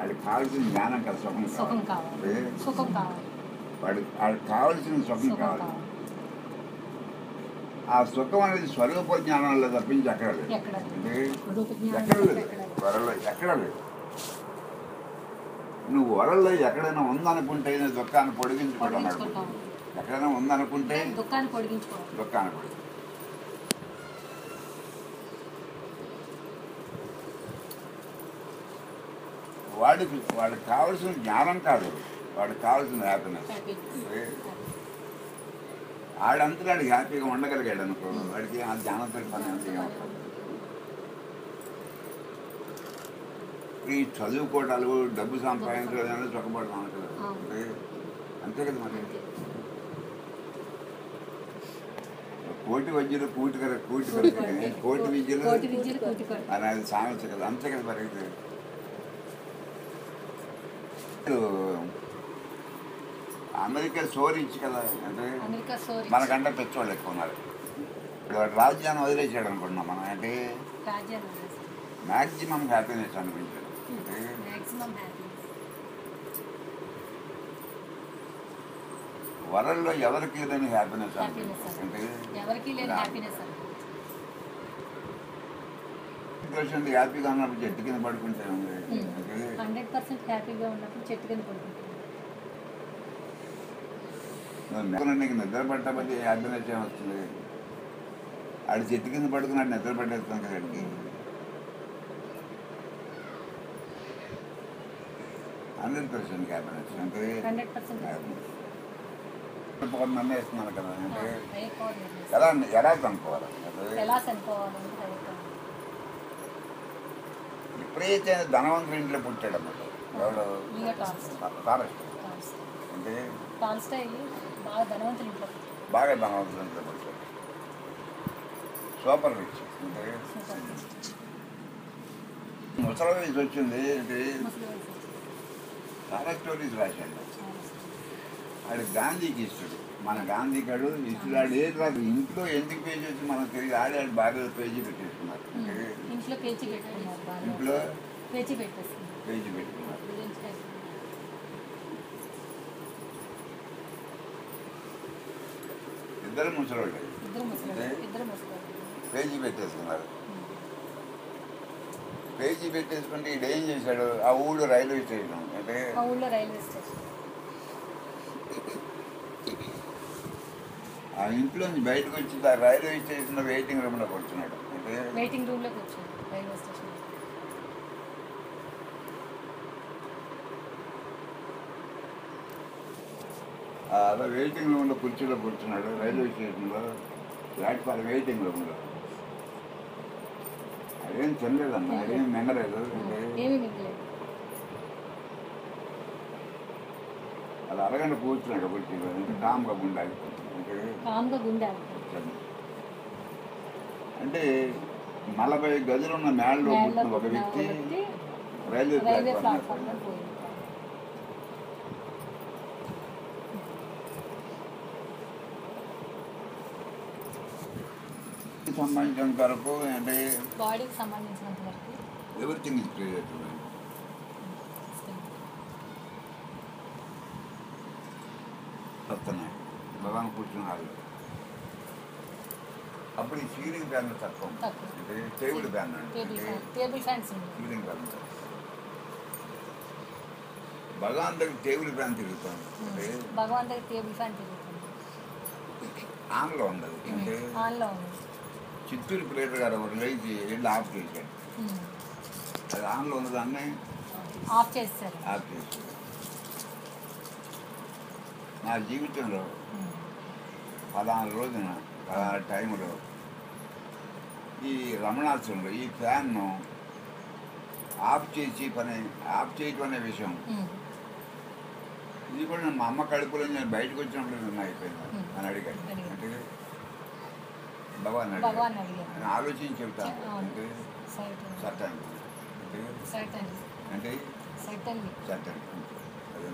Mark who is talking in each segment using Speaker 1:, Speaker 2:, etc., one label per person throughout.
Speaker 1: వాడికి కావాల్సిన జ్ఞానం కదా సుఖం
Speaker 2: సుఖం
Speaker 1: కావాలి
Speaker 2: కావాలి
Speaker 1: అంటే
Speaker 2: సుఖం కావాలి
Speaker 1: వాడికి వాడికి కావాల్సిన సుఖం
Speaker 2: సుఖం
Speaker 1: కావాలి
Speaker 2: కావాలి
Speaker 1: ఆ సుఖం అనేది స్వరూప జ్ఞానంలో తప్పించి ఎక్కడ లేదు
Speaker 2: ఎక్కడ
Speaker 1: అంటే
Speaker 2: రూప జ్ఞానం
Speaker 1: ఎక్కడ లేదు
Speaker 2: ఎక్కడ లేదు.
Speaker 1: వరల్లో ఎక్కడ లేదు నువ్వు వరల్లో ఎక్కడైనా ఉందనుకుంటే నీ దుఃఖాన్ని పొడిగించుకోవడం
Speaker 2: పొడిగించుకుంటాం
Speaker 1: ఎక్కడైనా ఉందనుకుంటే
Speaker 2: దుఃఖాన్ని పొడిగించుకోవాలి
Speaker 1: దుఃఖాన్ని పొడిగి వాడికి వాడికి కావాల్సిన జ్ఞానం కాదు వాడికి కావాల్సిన హ్యాపీనెస్
Speaker 2: హ్యాపీనెస్
Speaker 1: ఆడంతా వాడికి హ్యాపీగా ఉండగలిగాడు అనుకో వాడికి ఆ జ్ఞానంతో పని అంతగా ఉంటుంది ఈ చదువుకోవటాలు డబ్బు సంపాదించడం అనేది సుఖపడతాం కదా
Speaker 2: అవును.
Speaker 1: అంతే కదా మరి కోటి వైద్యులు కూటి కదా కూటి కొరకే. కోటి విద్యలు
Speaker 2: కోటి విద్యలు కోటి కొరకే.
Speaker 1: అనేది సామెత కదా అంతే కదా మరి ఇది. ఇప్పుడు అమెరికా సోరించి కదా అంటే
Speaker 2: అమెరికా సోరీ
Speaker 1: మనకంటే పెద్దవాళ్ళు ఎక్కువ ఉన్నారు ఇప్పుడు వాడు రాజ్యాన్ని వదిలేసాడు అనుకుంటున్నాం మనం అంటే
Speaker 2: రాజ్యాన్ని
Speaker 1: మ్యాక్సిమం హ్యాపీనెస్ అనిపించాడు అంటే
Speaker 2: మ్యాక్సిమం హ్యాపీనెస్
Speaker 1: వరల్లో ఎవరికి లేని హ్యాపీనెస్
Speaker 2: హ్యాపీనెస్
Speaker 1: అంటే
Speaker 2: ఎవరికి లేని హ్యాపీనెస్ అని
Speaker 1: పర్సెంట్ హ్యాపీగా ఉన్నప్పుడు చెట్టు కింద పడుకుంటే ఉంది. అంటే
Speaker 2: హండ్రెడ్ పర్సెంట్ హ్యాపీగా ఉన్నప్పుడు చెట్టు కింద పడుకుంటాం
Speaker 1: నువ్వు నిద్ర నీకు నిద్ర పట్టకపోతే హ్యాపీనెస్ ఏమొస్తుంది ఆడు చెట్టు కింద పడుకున్నాడు నిద్ర పట్టేస్తాం కదండి హండ్రెడ్ పర్సెంట్ హ్యాపీనెస్ అంటే
Speaker 2: హండ్రెడ్ పర్సెంట్
Speaker 1: నన్ను వేస్తున్నాను కదా అంటే
Speaker 2: హైయర్ పవర్ నిర్ణయిస్తుంది.
Speaker 1: ఎలా ఎలా కనుక్కోవాలి అంటే
Speaker 2: ఎలా చనిపోవాలంటే హైయర్ పవర్
Speaker 1: ఎప్పుడైతే ధనవంతుడి ఇంట్లో పుట్టాడు అన్నమాట ఎవడు
Speaker 2: లియో టాల్స్టాయ్.
Speaker 1: Forest
Speaker 2: Tolstoy.
Speaker 1: అంటే
Speaker 2: టాల్స్టాయ్ బాగా ధనవంతులు ఇంట్లో
Speaker 1: బాగా ధనవంతుడి ఇంట్లో పుట్టాడు సూపర్ రిచ్ అంటే ముసలి వయసు వచ్చింది అంటే
Speaker 2: ముసలి వయసు
Speaker 1: చాలా స్టోరీస్ రాశాడు ఆడు గాంధీకి ఇస్తాడు మన గాంధీ గారు ఇస్తున్నాడు ఏది రాదు ఇంట్లో ఎందుకు పేజీ వచ్చి మనకు తెలియదు ఆడే ఆడు బాగా పేజీ పెట్టేసుకున్నారు అంటే
Speaker 2: ఇంట్లో పేచి పెట్టుకున్నారు బాగా
Speaker 1: ఇంట్లో
Speaker 2: పేచి పెట్టేస్తున్నారు
Speaker 1: పేజీ పెట్టుకున్నారు
Speaker 2: గురించి పెట్టుకున్నారు.
Speaker 1: ఇద్దరు ముసలోళ్ళు
Speaker 2: ఇద్దరు ముసలి ఇద్దరు ముసలి
Speaker 1: పేజీ పెట్టేసుకున్నారు పేజీ పెట్టేసుకుంటే ఈడు ఏం చేశాడు ఆ ఊళ్ళో రైల్వే స్టేషన్ అంటే
Speaker 2: మా ఊళ్ళో రైల్వే స్టేషన్
Speaker 1: ఆ ఇంట్లో నుంచి బయటకు వచ్చి ఆ రైల్వే స్టేషన్లో వెయిటింగ్ రూమ్లో కూర్చున్నాడు అంటే
Speaker 2: వెయిటింగ్ రూమ్లో కూర్చోండి రైల్వే స్టేషన్
Speaker 1: ఆ అలా వెయిటింగ్ రూమ్లో కుర్చీలో కూర్చున్నాడు రైల్వే స్టేషన్లో ప్లాట్ఫామ్ వెయిటింగ్ రూమ్లో అదేం తినలేదమ్మా అదేం మింగలేదు అంటే
Speaker 2: ఏమీ మిగలేదు
Speaker 1: అది అరగంట కూర్చున్నాడు కుర్చీలో అంటే కామ్గా ఉండాలి అంటే
Speaker 2: కామ్గా గుండె ఆగిపోయింది.
Speaker 1: అంటే నలభై గదులున్న మేడలో
Speaker 2: నేలలో
Speaker 1: పుట్టిన ఒక
Speaker 2: పుట్టిన
Speaker 1: వ్యక్తి
Speaker 2: వ్యక్తి
Speaker 1: రైల్వే
Speaker 2: రైల్వే
Speaker 1: ప్లాట్ఫామ్
Speaker 2: ప్లాట్ఫామ్లో పోయింది
Speaker 1: సంబంధించినంత వరకు అంటే
Speaker 2: బాడీకి సంబంధించినంత వరకు
Speaker 1: ఎవ్రీథింగ్ ఇస్ క్రియేట్ వస్తున్నాయి భగవాన్ కూర్చున్నారు అప్పుడు ఈ సీలింగ్ ఫ్యాన్ తక్కువ
Speaker 2: తక్కువ.
Speaker 1: అంటే టేబుల్ ఫ్యాన్
Speaker 2: టేబుల్
Speaker 1: అంటే
Speaker 2: ఫ్యాన్ టేబుల్ ఫ్యాన్స్ ఉంది
Speaker 1: సీలింగ్ ఫ్యాన్ భగవాన్ దగ్గర టేబుల్ ఫ్యాన్ తిరుగుతాం అంటే
Speaker 2: భగవాన్ దగ్గర టేబుల్ ఫ్యాన్ తిరుగుతుంది
Speaker 1: ఆన్లో ఉండదు అంటే
Speaker 2: ఆన్లో ఉంది
Speaker 1: చిత్తూరు ప్లేటర్ గారు ఒకటి లేచి వెళ్ళి ఆఫ్ చేశాడు
Speaker 2: ఉమ్.
Speaker 1: అది ఆన్లో ఉన్నదాన్ని
Speaker 2: ఆఫ్ చేస్తారు
Speaker 1: ఆఫ్ చేశాడు నా జీవితంలో
Speaker 2: ఉమ్.
Speaker 1: పలానా రోజున పలానా టైంలో ఈ రమణాశ్రమంలో ఈ ఫ్యాన్ను ఆఫ్ చేసి పని ఆఫ్ చేయటం అనే విషయం
Speaker 2: ఉమ్.
Speaker 1: ఇది కూడా నేను మా అమ్మ కడుపులో నేను బయటకు వచ్చినప్పుడు నేను అయిపోయింది
Speaker 2: Hmm.
Speaker 1: అని అడిగాడు
Speaker 2: అడిగాడు.
Speaker 1: అంటే భగవాన్
Speaker 2: భగవాన్
Speaker 1: అడిగాడు
Speaker 2: అడిగాడు.
Speaker 1: నేను ఆలోచించి చెప్తాను
Speaker 2: అవును.
Speaker 1: అంటే
Speaker 2: సర్టన్
Speaker 1: సత్యం అంటే
Speaker 2: సర్టన్
Speaker 1: అంటే
Speaker 2: సర్టన్
Speaker 1: సత్యం అదే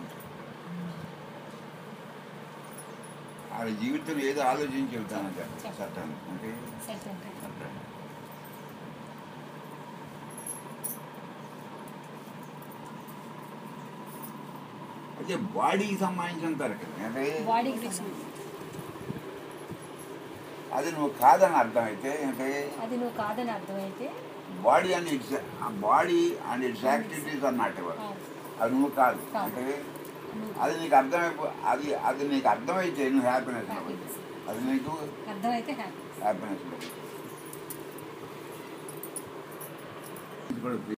Speaker 1: ఆ జీవితం ఏదో ఆలోచించి చెప్తాను
Speaker 2: చెప్పు.
Speaker 1: సత్యం అంటే
Speaker 2: సర్టన్
Speaker 1: సత్యం అయితే బాడీకి సంబంధించిన తరగతి అంటే
Speaker 2: బాడీకి
Speaker 1: అది నువ్వు కాదని అర్థమైతే అంటే
Speaker 2: అది నువ్వు కాదని అర్థమైతే
Speaker 1: body and its body and its activities అన్నట్టు
Speaker 2: ఆ,
Speaker 1: అది నువ్వు కాదు
Speaker 2: కాదు.
Speaker 1: అంటే
Speaker 2: నువ్వు
Speaker 1: అది నీకు అర్థమైపో అది అది నీకు అర్థమైతే నువ్వు హ్యాపీనెస్
Speaker 2: Happiness.
Speaker 1: అది నీకు
Speaker 2: అర్థమైతే హ్యాపీ
Speaker 1: హ్యాపీనెస్ కూడా